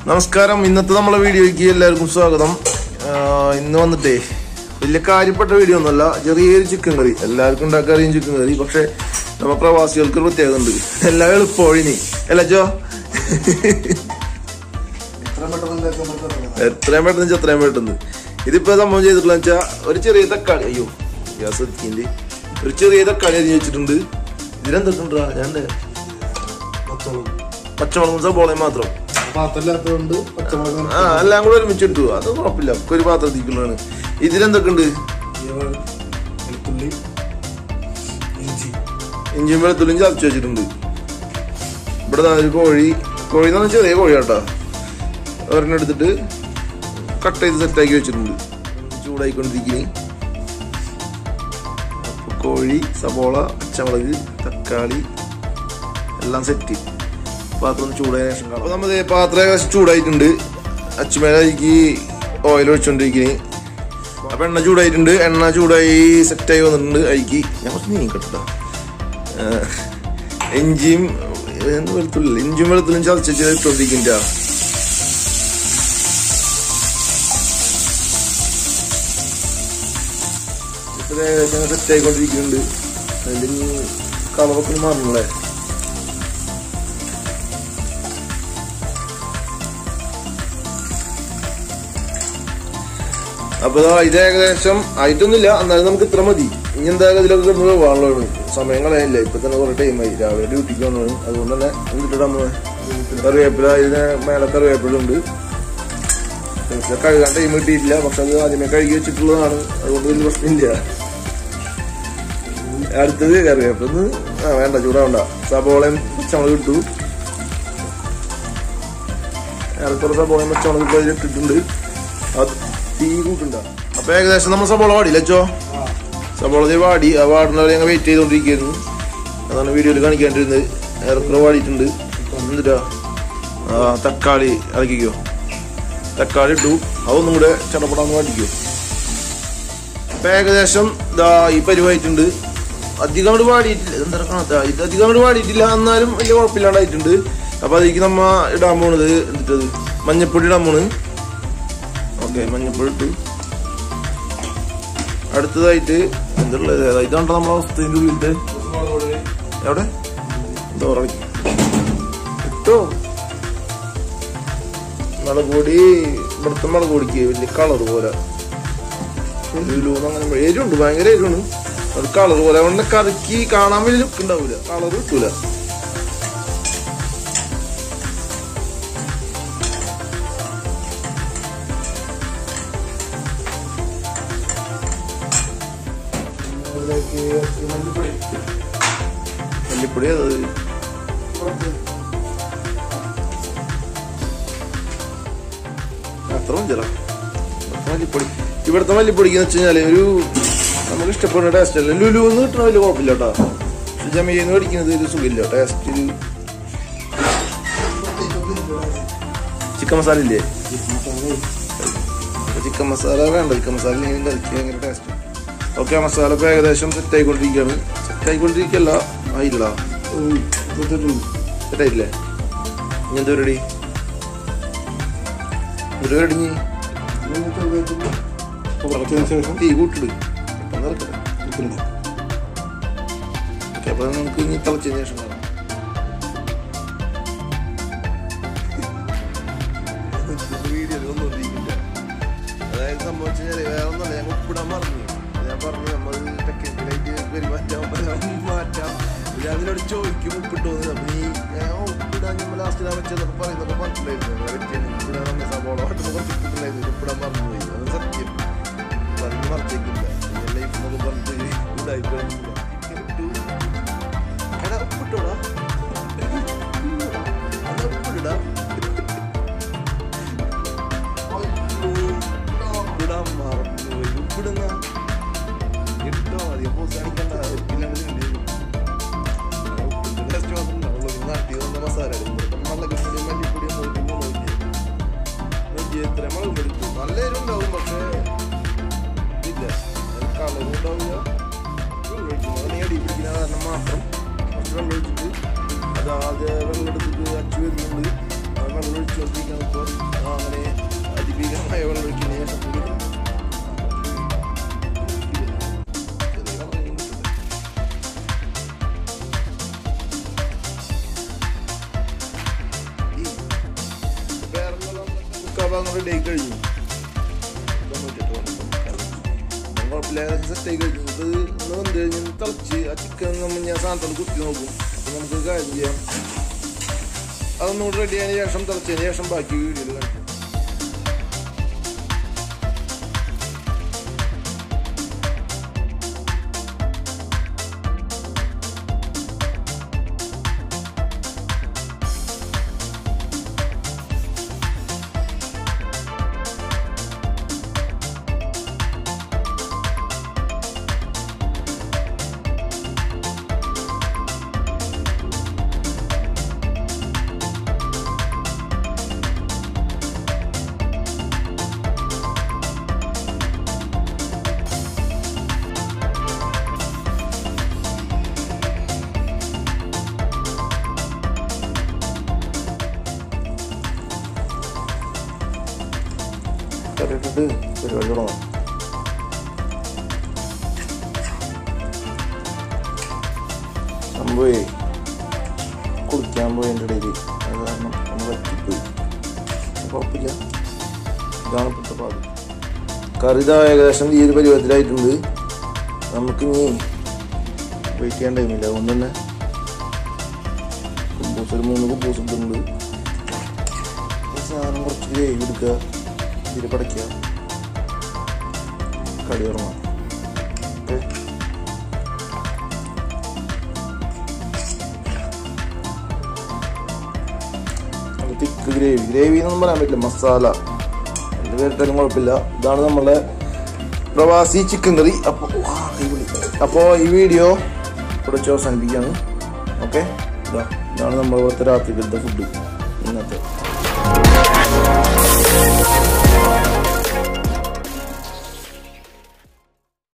നമസ്കാരം ഇന്നത്തെ നമ്മളെ വീഡിയോയ്ക്ക് എല്ലാവർക്കും സ്വാഗതം ആഹ് ഇന്ന് വന്നിട്ടേ വലിയ കാര്യപ്പെട്ട വീഡിയോ ഒന്നുമല്ല ചെറിയൊരു ചിക്കൻ കറി എല്ലാവർക്കും ഉണ്ടാക്കാൻ അറിയും ചിക്കൻ കറി പക്ഷെ നമ്മ പ്രവാസികൾക്ക് ഒരു പ്രത്യേകത ഉണ്ട് എല്ലാം എളുപ്പമൊഴിനി അല്ല ജോ എത്രയും പെട്ടെന്ന് വെച്ചാൽ എത്രയും പെട്ടെന്ന് ഇതിപ്പോ സംഭവം ചെയ്തിട്ടുള്ള വെച്ചാ ഒരു ചെറിയ തക്കാളി അയ്യോ ഗ്യാസ് എത്തിൻ്റെ ഒരു ചെറിയ തക്കാളി അരിഞ്ഞ് വെച്ചിട്ടുണ്ട് ഇതിലെന്തൊക്കെണ്ടാ ഞാൻ പച്ചമുളകും സബോളയും മാത്രം പാത്രമില്ലാത്തതുകൊണ്ട് പച്ചമുളക് ആ എല്ലാം കൂടെ ഒരുമിച്ചിട്ടു അത് കുഴപ്പമില്ല ഒക്കെ ഒരു പാത്രത്തിക്കുള്ളതാണ് ഇതിലെന്തൊക്കെയുണ്ട് വെളുത്തുള്ളി ഇഞ്ചി ഇഞ്ചിയും വെളുത്തുള്ളിയും ചതച്ച് വെച്ചിട്ടുണ്ട് ഇവിടെ ദാ ഒരു കോഴി കോഴി എന്ന് പറഞ്ഞാൽ ചെറിയ കോഴി കേട്ടോ ഒരെണ്ണം എടുത്തിട്ട് കട്ട് ചെയ്ത് സെറ്റാക്കി വെച്ചിട്ടുണ്ട് ചൂടായിക്കൊണ്ടിരിക്കുന്നു അപ്പൊ കോഴി സബോള പച്ചമുളക് തക്കാളി എല്ലാം സെറ്റ് പാത്രം ചൂടായ ശേഷം കാണാം അപ്പൊ നമ്മൾ പാത്രം ഏകദേശം ചൂടായിട്ടുണ്ട് അച്ചുമേലേക്ക് ഓയിൽ ഒഴിച്ചോണ്ടിരിക്കുന്നു അപ്പൊ എണ്ണ ചൂടായിട്ടുണ്ട് എണ്ണ ചൂടായി സെറ്റായി വന്നിട്ടുണ്ട് അരിക്ക് ഞാൻ കുറച്ച് നീക്കട്ടോ ഇഞ്ചിയും എന്ത് വെളുത്തുള്ളി ഇഞ്ചിയും വെളുത്തുള്ളിയും ചതച്ച് ഇട്ടോണ്ടിരിക്കുന്ന ഇപ്പൊ ഏകദേശം സെറ്റ് ആയിക്കൊണ്ടിരിക്കുന്നുണ്ട് അതിൽ കളറൊക്കെ മാറണല്ലേ അപ്പൊ ദാ ഇത് ഏകദേശം ആയിട്ടൊന്നുമില്ല എന്നാലും നമുക്ക് ഇത്ര മതി ഇനി എന്തായാലും ഇതിലൊക്കെ കിടന്നത് വാളമാണ് സമയം കളയാനില്ല ഇപ്പൊ തന്നെ കുറെ ടൈമായി രാവിലെ ഡ്യൂട്ടിക്ക് വന്നതാണ് അതുകൊണ്ട് തന്നെ എന്നിട്ട് അമ്മ കറിവേപ്പില ഇതിന് മേലെ കറിവേപ്പില ഉണ്ട് ഇത് കഴുകാൻ ടൈം കിട്ടിയിട്ടില്ല പക്ഷെ അത് ആദ്യമേ കഴുകി വെച്ചിട്ടുള്ളതാണ് അതുകൊണ്ട് വലിയ പ്രശ്നമില്ല അടുത്തത് കറിവേപ്പില ഒന്ന് ആ വേണ്ട ചൂടാവണ്ട സബോളയും പച്ചമുളക് ഇട്ടു ഏറെക്കുറെ സബോളയും പച്ചമുളക് ഇപ്പൊ അതിലിട്ടിട്ടുണ്ട് അത് തീ കൂട്ടുണ്ട അപ്പൊ ഏകദേശം നമ്മൾ സബോള വാടിയില്ല അച്ചോ സബോള ദേ വാടി ആ വാടുന്നവരെ ഞങ്ങൾ വെയിറ്റ് ചെയ്തോണ്ടിരിക്കുന്നു അതാണ് വീഡിയോയിൽ കാണിക്കേണ്ടിരുന്നത് ഏറെക്കുറെ വാടിയിട്ടുണ്ട് എന്നിട്ടാ ആ തക്കാളി ഇറക്കിക്കോ തക്കാളി ഇട്ടു അതൊന്നും കൂടെ ചടപടാന്ന് വാടിക്കോ അപ്പൊ ഏകദേശം ഇതാ ഈ പരിവായിട്ടുണ്ട് അധികം അങ്ങോട്ട് പാടിയിട്ടില്ല എന്താ കാണാത്ത ഇത് അധികം അങ്ങോട്ട് പാടിയിട്ടില്ല എന്നാലും വലിയ കുഴപ്പമില്ലാണ്ടായിട്ടുണ്ട് അപ്പൊ അതിലേക്ക് നമ്മ ഇടാൻ പോണത് എന്നിട്ടത് മഞ്ഞപ്പൊടി ഇടാൻ പോണ് ഓക്കെ മഞ്ഞപ്പൊടി ഇട്ടു അടുത്തതായിട്ട് എന്തുള്ളത് ഇതാണ്ടോ നമ്മളെ അവസ്ഥയുടെ വീട്ടിൽ എവിടെ എന്താ പറയുക ഇട്ടോ മുളക് പൊടി ഇവിടുത്തെ മുളക് പൊടിക്ക് വലിയ കളർ പോലെ എരിവിലൂന്ന് അങ്ങനെ എരിവുണ്ട് ഭയങ്കര എരിവാണ് അത് കളർ പോലെ അതുകൊണ്ട് കറിക്ക് കാണാൻ വലിയ ലുക്ക് ഉണ്ടാവൂല കളർ കിട്ടൂല അതിലേക്ക് ഈ മല്ലിപ്പൊടി മല്ലിപ്പൊടി അത് കുറച്ച് അത്ര മഞ്ചറ മല്ലിപ്പൊടി ഇവിടുത്തെ മല്ലിപ്പൊടിക്ക് എന്ന് വെച്ച് കഴിഞ്ഞാല് ഒരു നമുക്ക് ഇഷ്ടപ്പെടുന്ന ടേസ്റ്റ് അല്ല ലുലു എന്ന് കിട്ടണ വലിയ കുഴപ്പമില്ല കേട്ടോ പക്ഷെ ജമീന്ന് മേടിക്കുന്നത് ഒരു സുഖമില്ല ടേസ്റ്റ് ചിക്കൻ മസാല ഇല്ലേ ചിക്കൻ മസാല വേണ്ട ചിക്കൻ മസാല ഇല്ലെങ്കിൽ കറിക്ക് ഭയങ്കര ടേസ്റ്റ് ഓക്കെ മസാല ഇപ്പൊ ഏകദേശം സെറ്റ് ആയിക്കൊണ്ടിരിക്കുകയാണ് സെറ്റ് ആയിക്കൊണ്ടിരിക്കല്ല ആയില്ല സെറ്റ് ആയില്ലേ ഇനി എന്താ പരിപാടി ഒരു പരിപാടി ഇനി കുറച്ചതിന് ശേഷം തീ കൂട്ടിട് പെട്ടെന്ന് ഇറക്കട്ടെ ചിക്കൻ ഓക്കെ അപ്പൊ നമുക്ക് ഇനി തിളച്ചതിന് ശേഷം കാണാം വീഡിയോയിൽ ഒന്നും ഒതുങ്ങിയില്ല. അതായത് സംഭവിച്ചു കഴിഞ്ഞാല് വേറെ ഒന്നുമല്ല ഞങ്ങൾ ഉപ്പിടാൻ മറന്നു ഞാൻ പറഞ്ഞു നമ്മൾ ടെക്നിക്കലായിട്ട് പെരുമാറ്റാൻ മാറ്റാം ഞാൻ അതിനോട് ചോദിക്കും ഉപ്പിട്ടോന്ന് അപ്പൊ നീ ഞാൻ ഉപ്പിടാൻ നമ്മൾ ലാസ്റ്റ് ഇടാൻ വെച്ചതൊക്കെ പറയുന്നൊക്കെ പറഞ്ഞിട്ടുണ്ടായിരുന്നു പറ്റിയാണ് ഉപ്പിടാൻ നമ്മ സവോള വാട്ടുമ്പോൾ കുറച്ച് ഉപ്പിട്ടുണ്ടായിരുന്നു ഉപ്പിടാൻ മറന്നുപോയി അത് സത്യം പറഞ്ഞ് മറച്ചേക്കില്ല ലൈഫ് എന്നൊക്കെ പറഞ്ഞിട്ട് ഇതായിക്കൊള്ളില്ല ഇട്ടു എടാ ഉപ്പിട്ടോടാ എന്നാ ഉപ്പിടാ ഉപ്പിടാൻ മറന്നുപോയി ഉപ്പിടുന്ന ഇട്ടോ മതി അപ്പൊ കാണിക്കണ്ട ഉപ്പില്ലാണ്ട് ഉപ്പിന്റെ ടേസ്റ്റ് മാത്രം ഉണ്ടാവുള്ളൂ നാട്ടിൽ വന്ന മസാല മല്ലപ്പൊടി മല്ലിപ്പൊടി ഒന്നും മൂന്നില്ല നോക്കി എത്ര മുളക് പൊടിച്ചു നല്ല എരിവുണ്ടാവും പക്ഷേ ഇല്ല കളറും ഉണ്ടാവില്ല വെള്ളം ഒഴിക്കുന്നു അത് നീ അടി പിടിക്കുന്ന കാരണം മാത്രം കുറച്ച് വെള്ളം ഒഴിച്ചിട്ട് തിളച്ചുകൊണ്ടിരിക്കുകയാണ് ഇപ്പോൾ ആ, അങ്ങനെ അതിഭീകരമായ വെള്ളം ഒഴിക്കുന്ന ശേഷം കൂടി ചെറിയ വെള്ളം കിട്ടുന്നത് മുക്കാഭാഗം റെഡി ആയി കഴിഞ്ഞു കുഴപ്പമില്ല സെറ്റ് ആയി കഴിഞ്ഞു ഇത് ഇന്ന് വന്നു കഴിഞ്ഞ് തിളച്ച് ആ ചിക്കൻ നമ്മൾ ഞാൻ സാധനത്തോട് കുത്തി നോക്കും അപ്പം നമുക്ക് കാര്യം ചെയ്യാം അതൊന്നുകൂടി റെഡി ആയതിനു ശേഷം തിളച്ചതിന് ശേഷം ബാക്കി വീഡിയോയിൽ കാണിക്കും കറിയിട്ടിട്ട് പരിപാടി തുടങ്ങാം സംഭവേ കുളിക്കാൻ പോയതിൻ്റെ ഇടയിൽ അത് കാരണം ഒന്ന് പറ്റിപ്പോയി കുഴപ്പമില്ല ഇതാണ് ഇപ്പോഴത്തെ പാട് കറി ഇതാ ഏകദേശം ഈ ഒരു പരുവത്തിലായിട്ടുണ്ട് നമുക്കിനി വെയിറ്റ് ചെയ്യാൻ ടൈമില്ല അതുകൊണ്ട് തന്നെ കുമ്പൂസ് ഒരു മൂന്ന് കുമ്പൂസ് ഇട്ടുണ്ട് ഈ സാധനം കുറച്ച് ഗ്രേവി എടുക്കുക ഇതിൽ പടയ്ക്കുക കടി തുടങ്ങാം ഓക്കെ തിക്ക് ഗ്രേവി ഗ്രേവി എന്നൊന്നും പറയാൻ പറ്റില്ല മസാല എന്ത് പേരിട്ടാലും കുഴപ്പമില്ല ഇതാണ് നമ്മളെ പ്രവാസി ചിക്കൻ കറി അപ്പോൾ അപ്പോൾ ഈ വീഡിയോ ഇവിടെ വെച്ച് അവസാനിപ്പിക്കുകയാണ് ഓക്കെ ഇതാണ് നമ്മൾ ഇവിടുത്തെ രാത്രിയിലത്തെ ഫുഡ് ഇന്നത്തെ